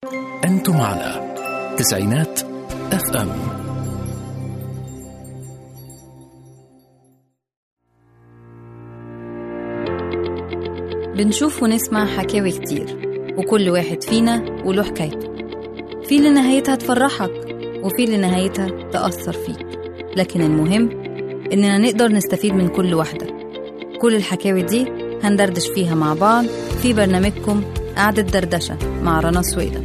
أنتم على تسعينات اف ام بنشوف ونسمع حكاوي كتير وكل واحد فينا وله حكايته في اللي نهايتها تفرحك وفي اللي نهايتها تأثر فيك لكن المهم إننا نقدر نستفيد من كل واحدة كل الحكاوي دي هندردش فيها مع بعض في برنامجكم قعدة دردشة مع رنا سويدة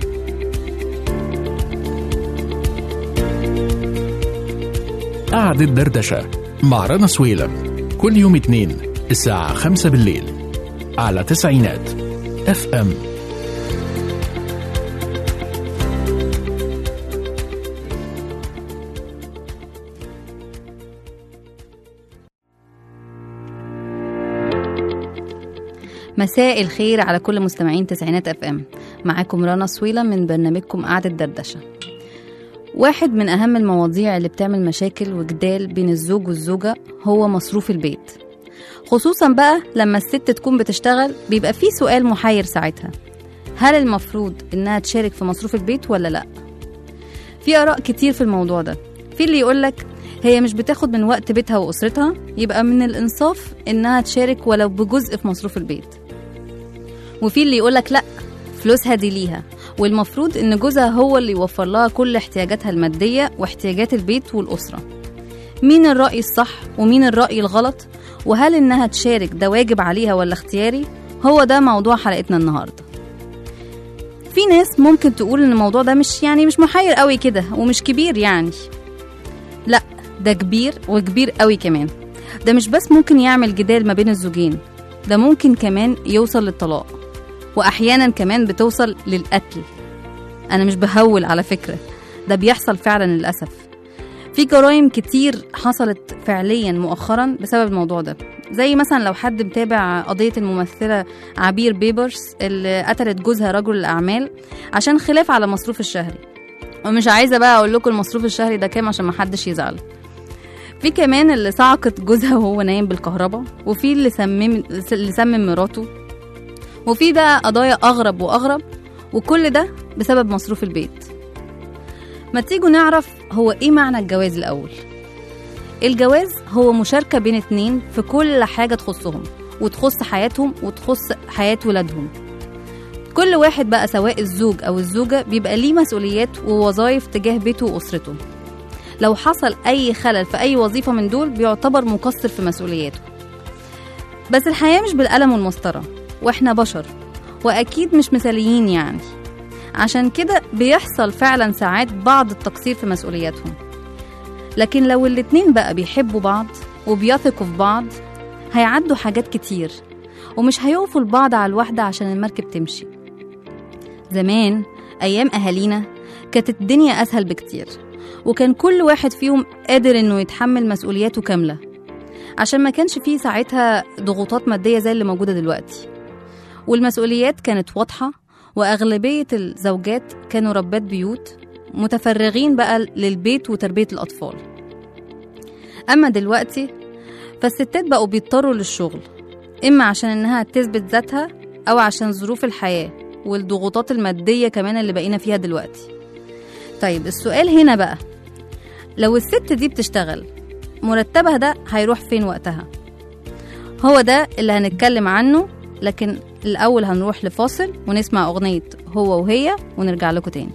قعدة دردشة مع رنا سويلم كل يوم اثنين الساعة خمسة بالليل على تسعينات اف ام مساء الخير على كل مستمعين تسعينات اف ام معاكم رنا سويلة من برنامجكم قعدة دردشة واحد من أهم المواضيع اللي بتعمل مشاكل وجدال بين الزوج والزوجة هو مصروف البيت خصوصا بقى لما الست تكون بتشتغل بيبقى في سؤال محير ساعتها هل المفروض إنها تشارك في مصروف البيت ولا لأ؟ في آراء كتير في الموضوع ده في اللي يقولك هي مش بتاخد من وقت بيتها وأسرتها يبقى من الإنصاف إنها تشارك ولو بجزء في مصروف البيت وفي اللي يقولك لأ فلوسها دي ليها والمفروض إن جوزها هو اللي يوفر لها كل احتياجاتها المادية واحتياجات البيت والأسرة مين الرأي الصح ومين الرأي الغلط وهل إنها تشارك ده واجب عليها ولا اختياري هو ده موضوع حلقتنا النهاردة في ناس ممكن تقول إن الموضوع ده مش يعني مش محير قوي كده ومش كبير يعني لا ده كبير وكبير قوي كمان ده مش بس ممكن يعمل جدال ما بين الزوجين ده ممكن كمان يوصل للطلاق واحيانا كمان بتوصل للقتل انا مش بهول على فكره ده بيحصل فعلا للاسف في جرائم كتير حصلت فعليا مؤخرا بسبب الموضوع ده زي مثلا لو حد متابع قضية الممثلة عبير بيبرس اللي قتلت جوزها رجل الأعمال عشان خلاف على المصروف الشهري ومش عايزة بقى أقول لكم المصروف الشهري ده كام عشان محدش يزعل في كمان اللي صعقت جوزها وهو نايم بالكهرباء وفي اللي سمم اللي سمم مراته وفي بقى قضايا أغرب وأغرب وكل ده بسبب مصروف البيت ما تيجوا نعرف هو إيه معنى الجواز الأول الجواز هو مشاركة بين اتنين في كل حاجة تخصهم وتخص حياتهم وتخص حياة ولادهم كل واحد بقى سواء الزوج أو الزوجة بيبقى ليه مسؤوليات ووظائف تجاه بيته وأسرته لو حصل أي خلل في أي وظيفة من دول بيعتبر مقصر في مسؤولياته بس الحياة مش بالقلم والمسطرة واحنا بشر واكيد مش مثاليين يعني عشان كده بيحصل فعلا ساعات بعض التقصير في مسؤولياتهم لكن لو الاتنين بقى بيحبوا بعض وبيثقوا في بعض هيعدوا حاجات كتير ومش هيقفوا لبعض على الواحدة عشان المركب تمشي زمان أيام أهالينا كانت الدنيا أسهل بكتير وكان كل واحد فيهم قادر إنه يتحمل مسؤولياته كاملة عشان ما كانش فيه ساعتها ضغوطات مادية زي اللي موجودة دلوقتي والمسؤوليات كانت واضحة وأغلبية الزوجات كانوا ربات بيوت متفرغين بقى للبيت وتربية الأطفال أما دلوقتي فالستات بقوا بيضطروا للشغل إما عشان إنها تثبت ذاتها أو عشان ظروف الحياة والضغوطات المادية كمان اللي بقينا فيها دلوقتي طيب السؤال هنا بقى لو الست دي بتشتغل مرتبها ده هيروح فين وقتها هو ده اللي هنتكلم عنه لكن الأول هنروح لفاصل ونسمع أغنية هو وهي ونرجع لكم تاني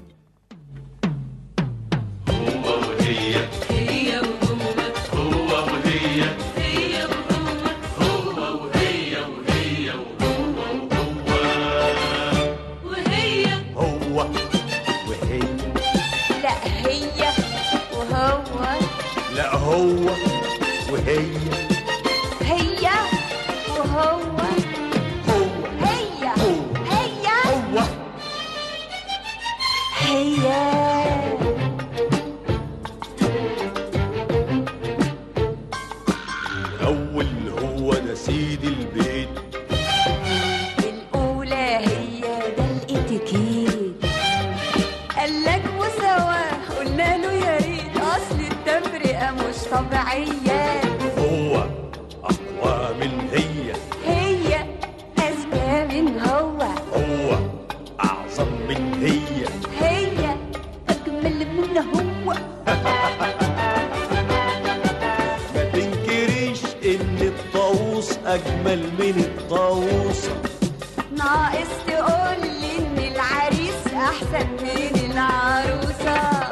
هو وهي لا هي وهو لا هو وهي هي وهو هو هي هو هي هو هي الأول هو ده سيد البيت الأولى هي ده الاتيكيت قالك مساواة قلنا له يا ريت أصل التفرقة مش طبيعية ناقص تقولي ان العريس احسن من العروسه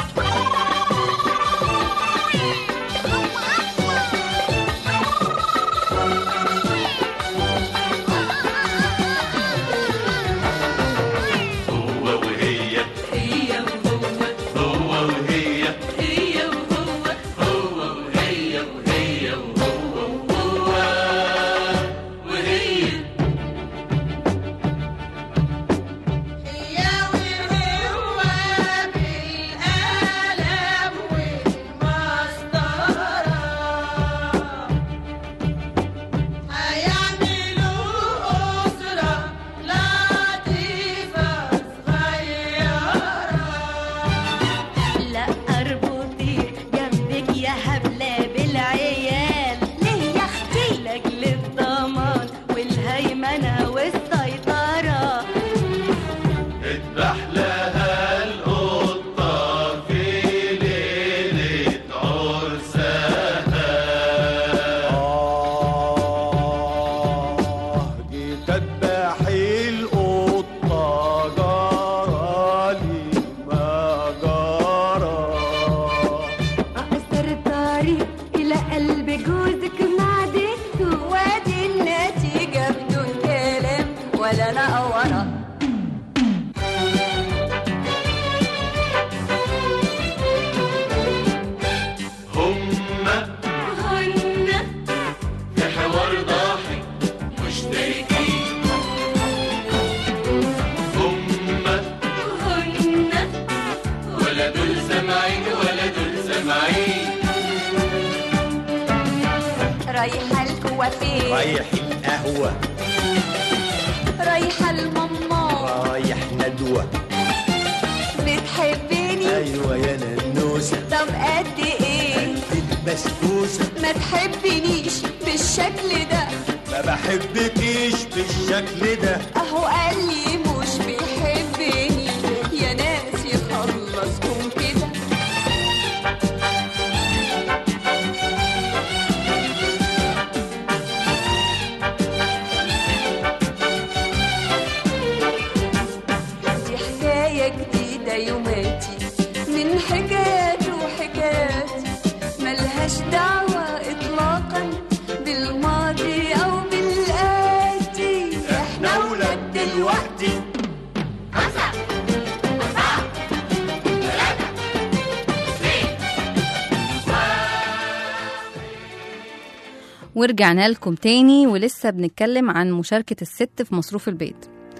هو وهي هي وهو هو وهي هي وهو هو وهي وهي وهو وهو وهي لا اربطي جنبك يا هبله بالعيال ليه يا اختي لاجل الضمان والهيمنه والسيطره اذبح لها القطة في ليلة عرسها آه جيت اذبح القطة جرالي ما جرى اقصر الطريق الى قلب جوزك معدته وادي النتيجه بدون كلام ولا نقوره هما هن في حوار ضاحك مشتركين هما هن ولا دول سامعين ولا دول سامعين رايحه الكوافير رايح القهوة رايحه الماما رايح ندوة بتحبني أيوة يا ننوسة طب قد ايه البسبوسة ما تحبنيش بالشكل ده ما بحبكيش بالشكل ده اهو قال لي مش بيحبني يا ناس يخلصكم كده دي حكاية جديدة يوماتي من حكايات وحكاياتي ملهاش دعوة إطلاقا بالماضي أو بالآتي احنا ولاد دلوقتي ورجعنا لكم تاني ولسه بنتكلم عن مشاركة الست في مصروف البيت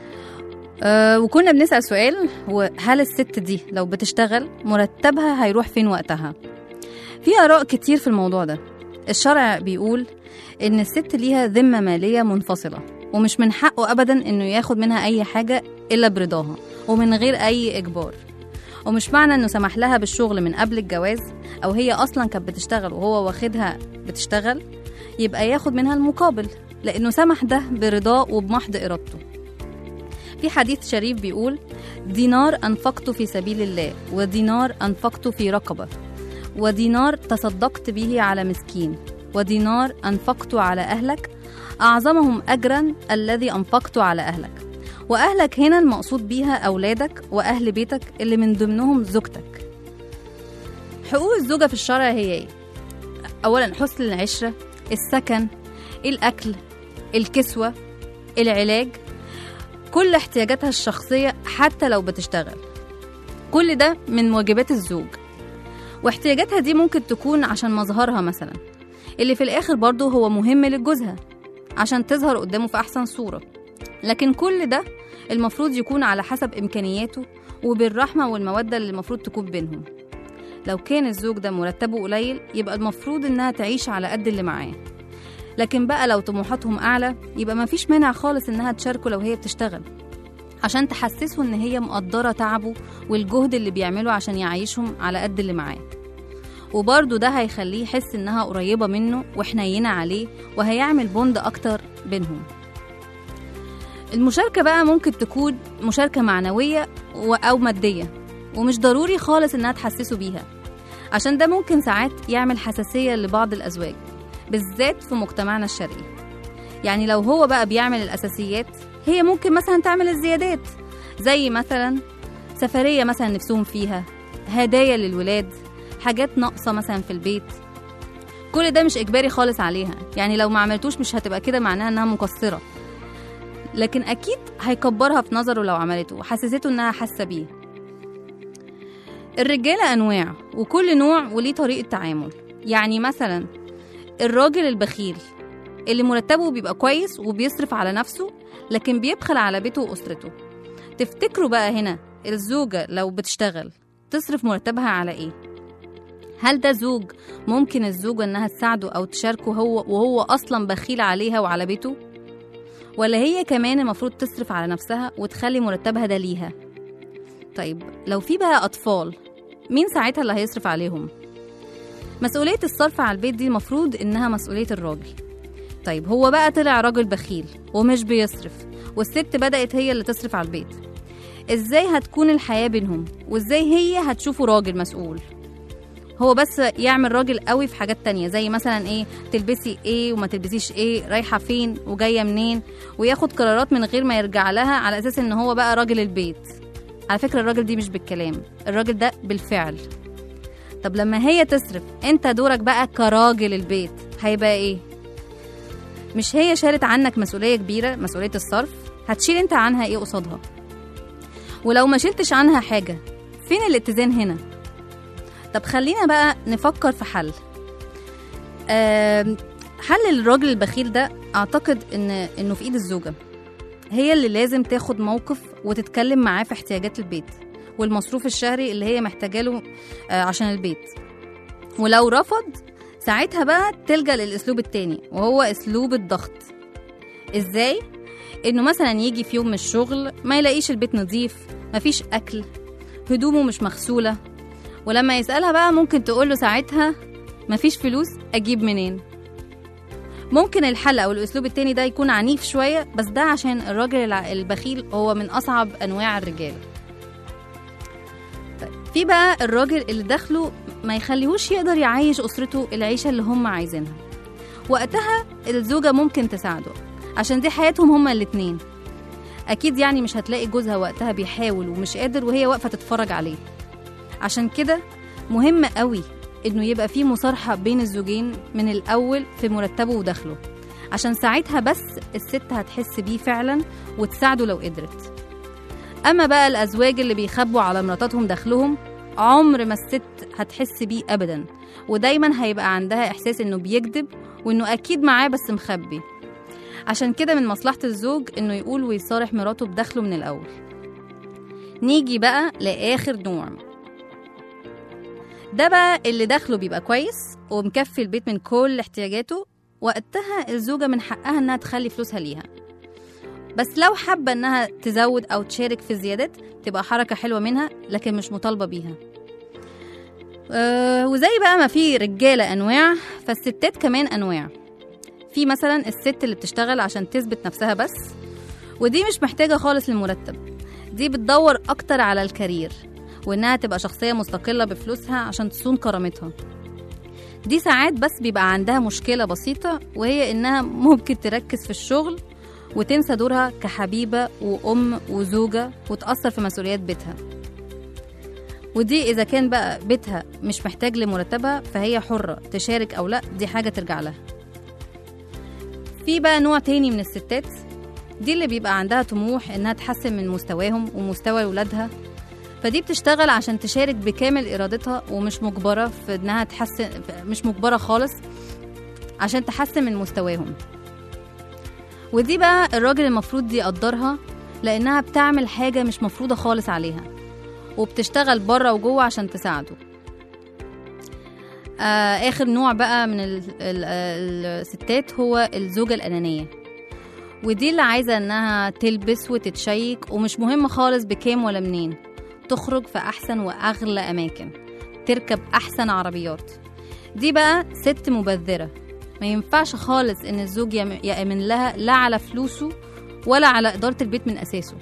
أه وكنا بنسأل سؤال هو هل الست دي لو بتشتغل مرتبها هيروح فين وقتها في آراء كتير في الموضوع ده الشرع بيقول إن الست ليها ذمة مالية منفصلة ومش من حقه أبدا إنه ياخد منها أي حاجة إلا برضاها ومن غير أي إجبار ومش معنى إنه سمح لها بالشغل من قبل الجواز أو هي أصلا كانت بتشتغل وهو واخدها بتشتغل يبقى ياخد منها المقابل لأنه سمح ده برضاه وبمحض إرادته في حديث شريف بيقول دينار أنفقت في سبيل الله ودينار أنفقت في رقبة ودينار تصدقت به على مسكين ودينار أنفقت على أهلك أعظمهم أجرا الذي أنفقت على أهلك وأهلك هنا المقصود بيها أولادك وأهل بيتك اللي من ضمنهم زوجتك حقوق الزوجة في الشرع هي إيه؟ أولا حسن العشرة السكن الأكل الكسوة العلاج كل احتياجاتها الشخصية حتى لو بتشتغل كل ده من واجبات الزوج واحتياجاتها دي ممكن تكون عشان مظهرها مثلا اللي في الآخر برضه هو مهم لجوزها عشان تظهر قدامه في أحسن صورة لكن كل ده المفروض يكون على حسب إمكانياته وبالرحمة والمودة اللي المفروض تكون بينهم لو كان الزوج ده مرتبه قليل يبقى المفروض إنها تعيش على قد اللي معاه لكن بقى لو طموحاتهم أعلى يبقى مفيش مانع خالص إنها تشاركه لو هي بتشتغل عشان تحسسه إن هي مقدرة تعبه والجهد اللي بيعمله عشان يعيشهم على قد اللي معاه وبرضه ده هيخليه يحس إنها قريبة منه وحنينة عليه وهيعمل بوند أكتر بينهم المشاركة بقى ممكن تكون مشاركة معنوية و- أو مادية ومش ضروري خالص إنها تحسسه بيها عشان ده ممكن ساعات يعمل حساسية لبعض الأزواج بالذات في مجتمعنا الشرقي يعني لو هو بقى بيعمل الأساسيات هي ممكن مثلا تعمل الزيادات زي مثلا سفرية مثلا نفسهم فيها هدايا للولاد حاجات ناقصة مثلا في البيت كل ده مش إجباري خالص عليها يعني لو ما عملتوش مش هتبقى كده معناها إنها مقصرة لكن أكيد هيكبرها في نظره لو عملته وحسسته إنها حاسة بيه الرجالة أنواع وكل نوع وليه طريقة تعامل يعني مثلا الراجل البخيل اللي مرتبه بيبقى كويس وبيصرف على نفسه لكن بيبخل على بيته وأسرته تفتكروا بقى هنا الزوجة لو بتشتغل تصرف مرتبها على ايه؟ هل ده زوج ممكن الزوجة انها تساعده او تشاركه هو وهو اصلا بخيل عليها وعلى بيته؟ ولا هي كمان المفروض تصرف على نفسها وتخلي مرتبها ده ليها؟ طيب لو في بقى اطفال مين ساعتها اللي هيصرف عليهم؟ مسؤولية الصرف على البيت دي المفروض انها مسؤولية الراجل طيب هو بقى طلع راجل بخيل ومش بيصرف والست بدأت هي اللي تصرف على البيت ازاي هتكون الحياة بينهم وازاي هي هتشوفه راجل مسؤول هو بس يعمل راجل قوي في حاجات تانية زي مثلا ايه تلبسي ايه وما تلبسيش ايه رايحة فين وجاية منين وياخد قرارات من غير ما يرجع لها على اساس ان هو بقى راجل البيت على فكرة الراجل دي مش بالكلام الراجل ده بالفعل طب لما هي تصرف انت دورك بقى كراجل البيت هيبقى ايه مش هي شالت عنك مسؤولية كبيرة مسؤولية الصرف هتشيل انت عنها ايه قصادها ولو ما شلتش عنها حاجة فين الاتزان هنا طب خلينا بقى نفكر في حل آم، حل الراجل البخيل ده اعتقد ان انه في ايد الزوجة هي اللي لازم تاخد موقف وتتكلم معاه في احتياجات البيت والمصروف الشهري اللي هي محتاجه له آه، عشان البيت ولو رفض ساعتها بقى تلجأ للأسلوب التاني وهو أسلوب الضغط إزاي؟ إنه مثلا يجي في يوم من الشغل ما يلاقيش البيت نظيف مفيش أكل هدومه مش مغسولة ولما يسألها بقى ممكن تقوله ساعتها مفيش فلوس أجيب منين ممكن الحل أو الأسلوب التاني ده يكون عنيف شوية بس ده عشان الراجل الع- البخيل هو من أصعب أنواع الرجال طيب في بقى الراجل اللي دخله ما يخليهوش يقدر يعيش أسرته العيشة اللي هم عايزينها وقتها الزوجة ممكن تساعده عشان دي حياتهم هما الاتنين أكيد يعني مش هتلاقي جوزها وقتها بيحاول ومش قادر وهي واقفة تتفرج عليه عشان كده مهم قوي إنه يبقى في مصارحة بين الزوجين من الأول في مرتبه ودخله عشان ساعتها بس الست هتحس بيه فعلا وتساعده لو قدرت أما بقى الأزواج اللي بيخبوا على مراتاتهم دخلهم عمر ما الست هتحس بيه أبدا ودايما هيبقى عندها إحساس إنه بيكذب وإنه أكيد معاه بس مخبي عشان كده من مصلحة الزوج إنه يقول ويصارح مراته بدخله من الأول نيجي بقى لآخر نوع ده بقى اللي دخله بيبقى كويس ومكفي البيت من كل احتياجاته وقتها الزوجة من حقها إنها تخلي فلوسها ليها بس لو حابة إنها تزود أو تشارك في الزيادات تبقى حركة حلوة منها لكن مش مطالبة بيها أه وزي بقى ما في رجالة أنواع فالستات كمان أنواع في مثلا الست اللي بتشتغل عشان تثبت نفسها بس ودي مش محتاجة خالص للمرتب دي بتدور أكتر على الكارير وإنها تبقى شخصية مستقلة بفلوسها عشان تصون كرامتها دي ساعات بس بيبقى عندها مشكلة بسيطة وهي إنها ممكن تركز في الشغل وتنسى دورها كحبيبة وأم وزوجة وتأثر في مسؤوليات بيتها ودي إذا كان بقى بيتها مش محتاج لمرتبها فهي حرة تشارك أو لأ دي حاجة ترجع لها في بقى نوع تاني من الستات دي اللي بيبقى عندها طموح إنها تحسن من مستواهم ومستوى ولادها فدي بتشتغل عشان تشارك بكامل إرادتها ومش مجبرة في إنها تحسن مش مجبرة خالص عشان تحسن من مستواهم ودي بقى الراجل المفروض يقدرها لأنها بتعمل حاجة مش مفروضة خالص عليها وبتشتغل بره وجوه عشان تساعده آه آخر نوع بقى من ال- ال- الستات هو الزوجة الأنانية ودي اللي عايزة إنها تلبس وتتشيك ومش مهم خالص بكام ولا منين تخرج في أحسن وأغلى أماكن تركب أحسن عربيات دي بقى ست مبذرة ما ينفعش خالص إن الزوج يم- يأمن لها لا على فلوسه ولا على إدارة البيت من أساسه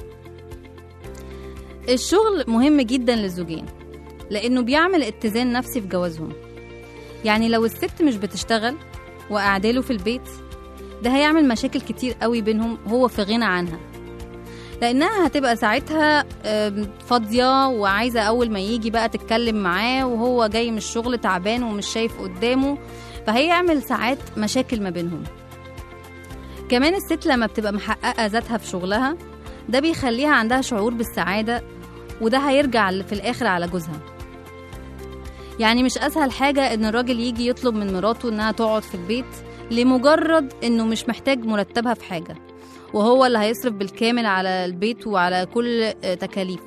الشغل مهم جدا للزوجين لأنه بيعمل اتزان نفسي في جوازهم يعني لو الست مش بتشتغل وقاعداله في البيت ده هيعمل مشاكل كتير قوي بينهم هو في غنى عنها لانها هتبقى ساعتها آم، فاضيه وعايزه اول ما يجي بقى تتكلم معاه وهو جاي من الشغل تعبان ومش شايف قدامه فهيعمل ساعات مشاكل ما بينهم كمان الست لما بتبقى محققه ذاتها في شغلها ده بيخليها عندها شعور بالسعاده وده هيرجع في الاخر على جوزها يعني مش اسهل حاجه ان الراجل يجي يطلب من مراته انها تقعد في البيت لمجرد انه مش محتاج مرتبها في حاجه وهو اللي هيصرف بالكامل على البيت وعلى كل آه، تكاليفه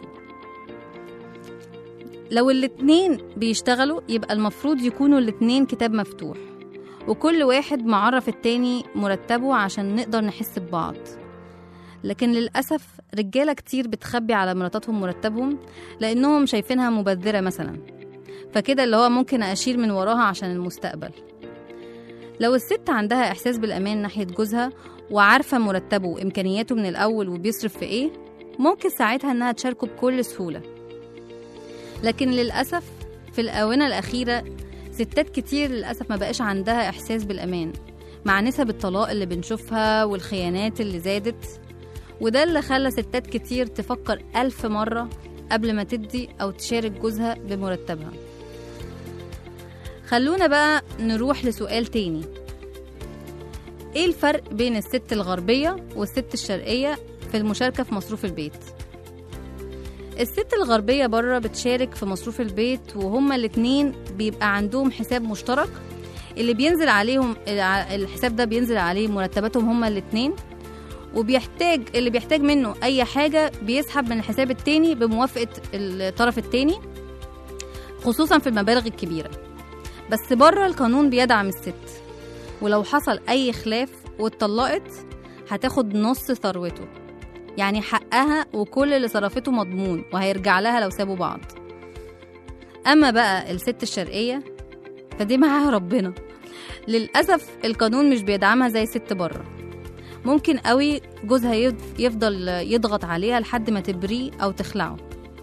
لو الاتنين بيشتغلوا يبقى المفروض يكونوا الاتنين كتاب مفتوح وكل واحد معرف التاني مرتبه عشان نقدر نحس ببعض لكن للأسف رجالة كتير بتخبي على مراتاتهم مرتبهم لأنهم شايفينها مبذرة مثلا فكده اللي هو ممكن أشيل من وراها عشان المستقبل لو الست عندها إحساس بالأمان ناحية جوزها وعارفة مرتبه وإمكانياته من الأول وبيصرف في إيه ممكن ساعتها إنها تشاركه بكل سهولة لكن للأسف في الآونة الأخيرة ستات كتير للأسف ما بقاش عندها إحساس بالأمان مع نسب الطلاق اللي بنشوفها والخيانات اللي زادت وده اللي خلى ستات كتير تفكر ألف مرة قبل ما تدي أو تشارك جوزها بمرتبها خلونا بقى نروح لسؤال تاني ايه الفرق بين الست الغربية والست الشرقية في المشاركة في مصروف البيت الست الغربية بره بتشارك في مصروف البيت وهما الاتنين بيبقى عندهم حساب مشترك اللي بينزل عليهم الع- الحساب ده بينزل عليه مرتباتهم هما الاتنين وبيحتاج اللي بيحتاج منه اي حاجة بيسحب من الحساب التاني بموافقة الطرف التاني خصوصا في المبالغ الكبيرة بس بره القانون بيدعم الست ولو حصل اي خلاف واتطلقت هتاخد نص ثروته يعني حقها وكل اللي صرفته مضمون وهيرجع لها لو سابوا بعض اما بقى الست الشرقيه فدي معاها ربنا للاسف القانون مش بيدعمها زي ست بره ممكن قوي جوزها يف- يفضل يضغط عليها لحد ما تبريه او تخلعه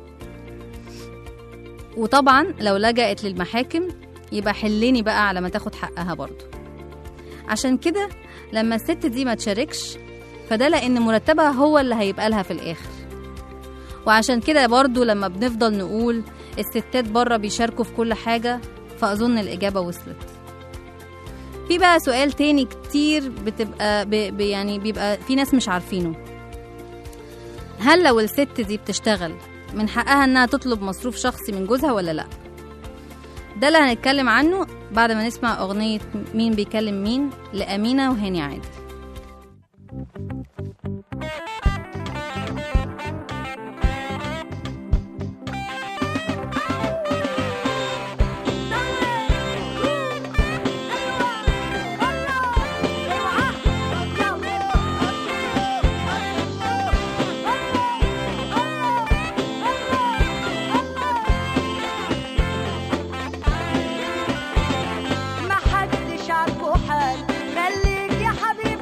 وطبعا لو لجأت للمحاكم يبقى حليني بقى على ما تاخد حقها برضه عشان كده لما الست دي ما تشاركش فده لان مرتبها هو اللي هيبقى لها في الاخر وعشان كده برضو لما بنفضل نقول الستات بره بيشاركوا في كل حاجة فأظن الإجابة وصلت في بقى سؤال تاني كتير بتبقى ب ب يعني بيبقى في ناس مش عارفينه هل لو الست دي بتشتغل من حقها انها تطلب مصروف شخصي من جوزها ولا لا ده اللي هنتكلم عنه بعد ما نسمع أغنية مين بيكلم مين لأمينة وهاني عادل ما حدش عارفه حال خليك يا حبيب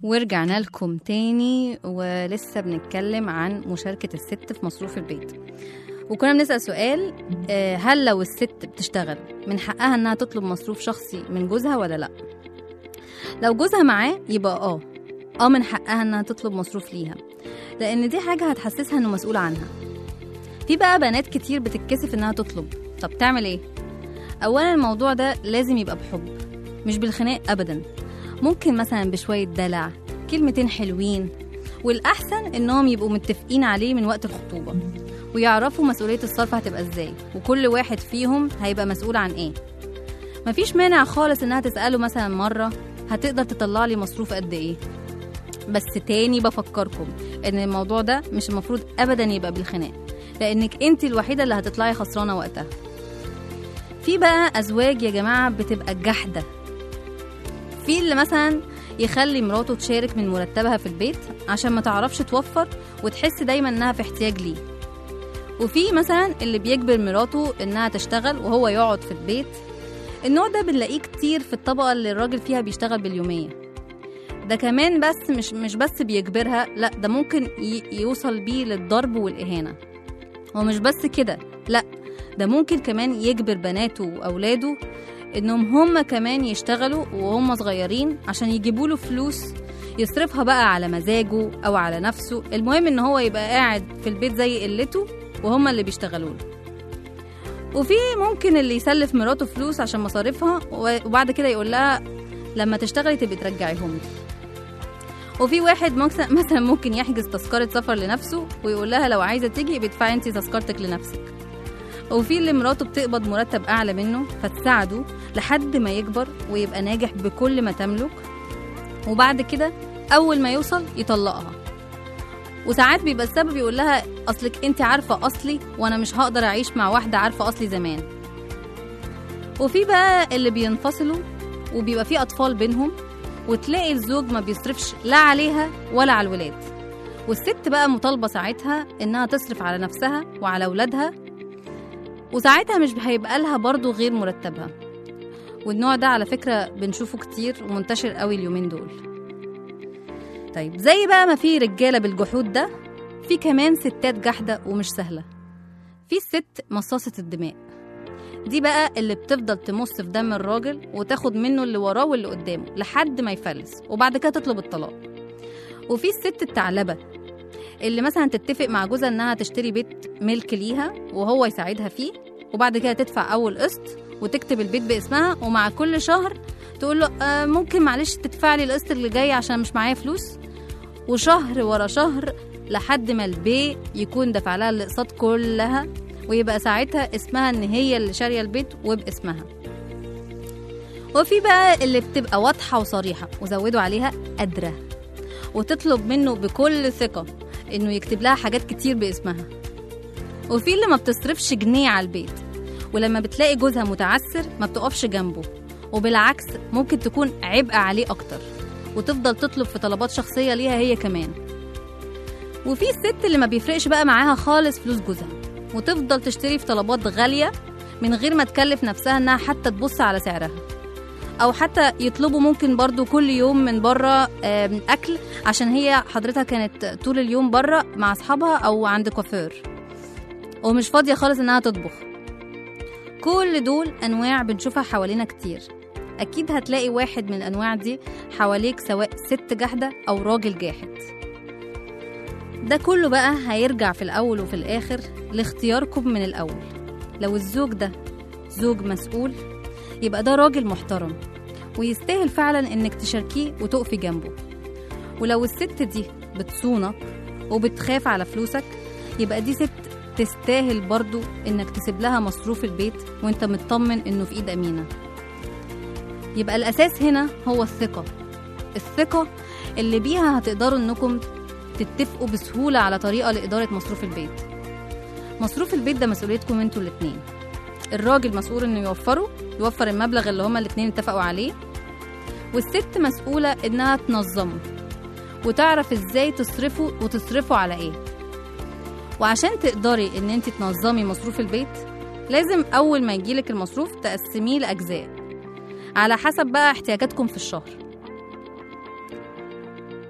ورجعنا لكم تاني ولسه بنتكلم عن مشاركة الست في مصروف البيت وكنا بنسأل سؤال آه، هل لو الست بتشتغل من حقها انها تطلب مصروف شخصي من جوزها ولا لا لو جوزها معاه يبقى اه اه من حقها انها تطلب مصروف ليها لان دي حاجة هتحسسها انه مسؤول عنها في بقى بنات كتير بتتكسف انها تطلب طب تعمل ايه اولا الموضوع ده لازم يبقى بحب مش بالخناق ابدا ممكن مثلا بشوية دلع كلمتين حلوين والأحسن إنهم يبقوا متفقين عليه من وقت الخطوبة ويعرفوا مسؤولية الصرف هتبقى إزاي وكل واحد فيهم هيبقى مسؤول عن إيه مفيش مانع خالص إنها تسأله مثلا مرة هتقدر تطلع لي مصروف قد إيه بس تاني بفكركم إن الموضوع ده مش المفروض أبدا يبقى بالخناق لأنك أنت الوحيدة اللي هتطلعي خسرانة وقتها في بقى أزواج يا جماعة بتبقى جحدة في اللي مثلا يخلي مراته تشارك من مرتبها في البيت عشان ما تعرفش توفر وتحس دايما انها في احتياج ليه وفي مثلا اللي بيجبر مراته انها تشتغل وهو يقعد في البيت النوع ده بنلاقيه كتير في الطبقة اللي الراجل فيها بيشتغل باليومية ده كمان بس مش مش بس بيجبرها لا ده ممكن ي- يوصل بيه للضرب والإهانة ومش بس كده لا ده ممكن كمان يجبر بناته وأولاده انهم هم كمان يشتغلوا وهم صغيرين عشان يجيبوا له فلوس يصرفها بقى على مزاجه او على نفسه المهم ان هو يبقى قاعد في البيت زي قلته وهم اللي بيشتغلوا له وفي ممكن اللي يسلف مراته فلوس عشان مصاريفها وبعد كده يقول لها لما تشتغلي تبقي ترجعيهم لي وفي واحد مكس- مثلا ممكن يحجز تذكرة سفر لنفسه ويقول لها لو عايزة تيجي يبقى ادفعي انت تذكرتك لنفسك وفي اللي مراته بتقبض مرتب أعلى منه فتساعده لحد ما يكبر ويبقى ناجح بكل ما تملك وبعد كده أول ما يوصل يطلقها وساعات بيبقى السبب يقول لها أصلك أنت عارفة أصلي وأنا مش هقدر أعيش مع واحدة عارفة أصلي زمان وفي بقى اللي بينفصلوا وبيبقى في أطفال بينهم وتلاقي الزوج ما بيصرفش لا عليها ولا على الولاد والست بقى مطالبة ساعتها إنها تصرف على نفسها وعلى أولادها وساعتها مش هيبقى لها برضه غير مرتبها والنوع ده على فكرة بنشوفه كتير ومنتشر قوي اليومين دول طيب زي بقى ما في رجالة بالجحود ده في كمان ستات جحدة ومش سهلة في الست مصاصة الدماء دي بقى اللي بتفضل تمص في دم الراجل وتاخد منه اللي وراه واللي قدامه لحد ما يفلس وبعد كده تطلب الطلاق وفي الست الثعلبة اللي مثلا تتفق مع جوزها انها تشتري بيت ملك ليها وهو يساعدها فيه وبعد كده تدفع اول قسط وتكتب البيت باسمها ومع كل شهر تقول له آه ممكن معلش تدفع لي القسط اللي جاي عشان مش معايا فلوس وشهر ورا شهر لحد ما البي يكون دفع لها الاقساط كلها ويبقى ساعتها اسمها ان هي اللي شاريه البيت وباسمها وفي بقى اللي بتبقى واضحه وصريحه وزودوا عليها قادره وتطلب منه بكل ثقه انه يكتب لها حاجات كتير باسمها وفي اللي ما بتصرفش جنيه على البيت ولما بتلاقي جوزها متعسر ما بتقفش جنبه وبالعكس ممكن تكون عبء عليه اكتر وتفضل تطلب في طلبات شخصيه ليها هي كمان وفي الست اللي ما بيفرقش بقى معاها خالص فلوس جوزها وتفضل تشتري في طلبات غاليه من غير ما تكلف نفسها انها حتى تبص على سعرها او حتى يطلبوا ممكن برضو كل يوم من بره آم، اكل عشان هي حضرتها كانت طول اليوم بره مع اصحابها او عند كوافير ومش فاضيه خالص انها تطبخ كل دول انواع بنشوفها حوالينا كتير اكيد هتلاقي واحد من الانواع دي حواليك سواء ست جاحده او راجل جاحد ده كله بقى هيرجع في الاول وفي الاخر لاختياركم من الاول لو الزوج ده زوج مسؤول يبقى ده راجل محترم ويستاهل فعلا انك تشاركيه وتقفي جنبه ولو الست دي بتصونك وبتخاف على فلوسك يبقى دي ست تستاهل برضو انك تسيب لها مصروف البيت وانت مطمن انه في ايد امينه يبقى الاساس هنا هو الثقه الثقه اللي بيها هتقدروا انكم تتفقوا بسهوله على طريقه لاداره مصروف البيت مصروف البيت ده مسؤوليتكم انتوا الاتنين الراجل مسؤول انه يوفره يوفر المبلغ اللي هما الاتنين اتفقوا عليه والست مسؤولة انها تنظمه وتعرف ازاي تصرفه وتصرفه على ايه وعشان تقدري ان انت تنظمي مصروف البيت لازم اول ما يجيلك المصروف تقسميه لاجزاء على حسب بقى احتياجاتكم في الشهر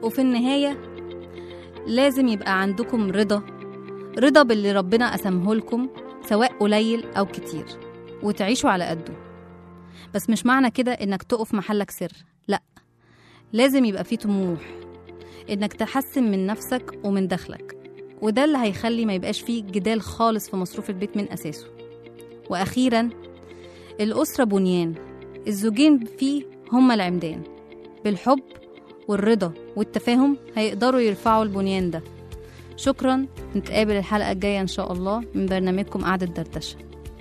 وفي النهاية لازم يبقى عندكم رضا رضا باللي ربنا قسمه لكم سواء قليل أو كتير وتعيشوا على قده بس مش معنى كده إنك تقف محلك سر لأ لازم يبقى فيه طموح إنك تحسن من نفسك ومن دخلك وده اللي هيخلي ما يبقاش فيه جدال خالص في مصروف البيت من أساسه وأخيرا الأسرة بنيان الزوجين فيه هما العمدان بالحب والرضا والتفاهم هيقدروا يرفعوا البنيان ده شكرا نتقابل الحلقة الجاية إن شاء الله من برنامجكم قعدة دردشة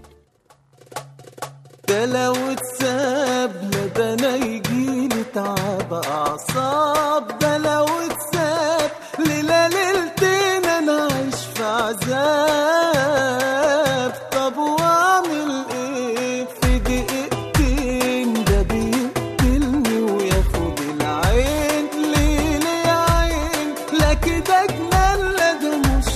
ده لو اتسابنا ده انا يجيلي تعب اعصاب ده لو اتساب ليلة ليلتين انا عايش في عذاب طب واعمل ايه في دقيقتين ده بيقتلني وياخد العين ليه ليه يا عين لا كده جنان لا ده مش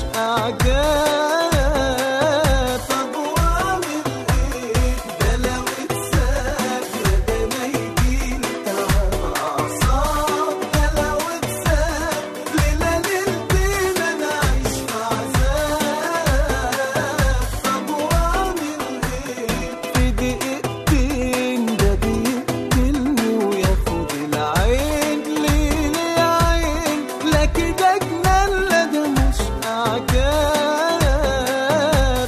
اعجاب طب واعمل ايه ده لو اتساب ده انا يجيلي تعب اعصاب ده لو اتساب ليلة ليلتين انا عايش في عذاب طب واعمل ايه في دقيقتين ده بيقتلني وياخد العين ليه ليه يا عين لا كده جنان لا ده مش اعجاب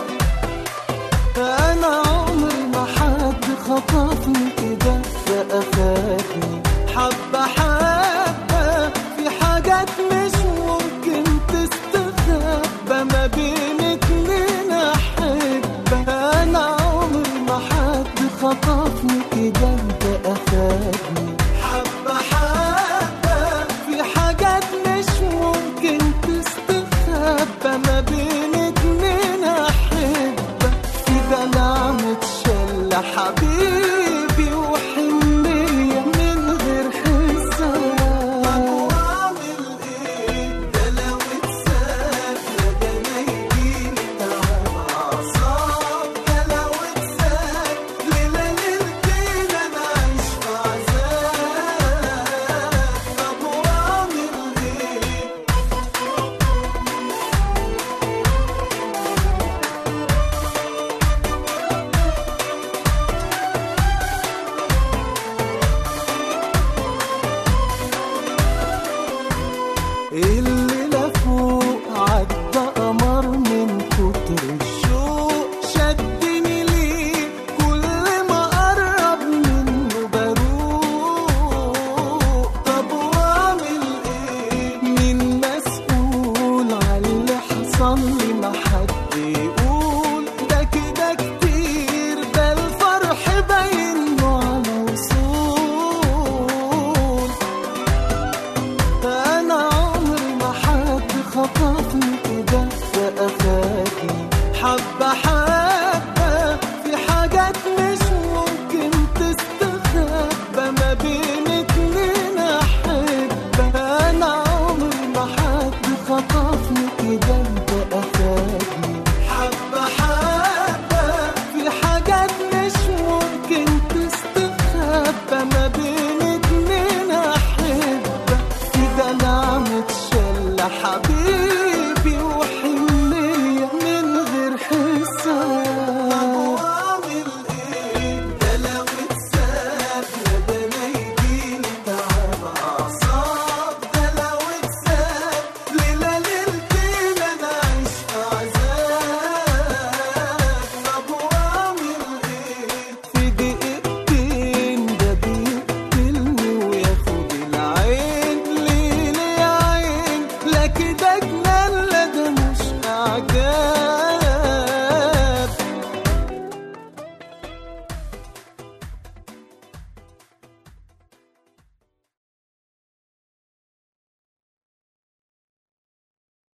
انا عمري ما حد خطفني كده بقى فاتني حبة حبة في حاجات مش ممكن تستخبى ما بين اتنين احبة انا عمري ما حد خطفني كده بقى فاتني حبة حبة في حاجات مش ممكن تستخبى ما بين اتنين احبة في دلع متشل حبيبي وحنية من غير حساب طب واعمل ايه ده لو اتساب ده انا يجيلي تعب اعصاب ده لو اتساب ليلة ليلتين انا عايش في عذاب طب واعمل ايه الليلة فوق عدى قمر من كتر الشوق شدني ليه كل ما قرب منه بروق طب واعمل ايه مين مسؤول على اللي حصل لي ما حد يقول ده كده كتير ده الفرح باين له على وصول انا عمري ما حد خطفني كده بقى فاتني حبة حبة في حاجات مش ممكن تستخبى ما بين اتنين احبة انا عمري ما حد خطفني كده بقى فاتني حبة حبة في حاجات مش ممكن تستخبى ما بين اتنين احبة في دلع متشل حبيبي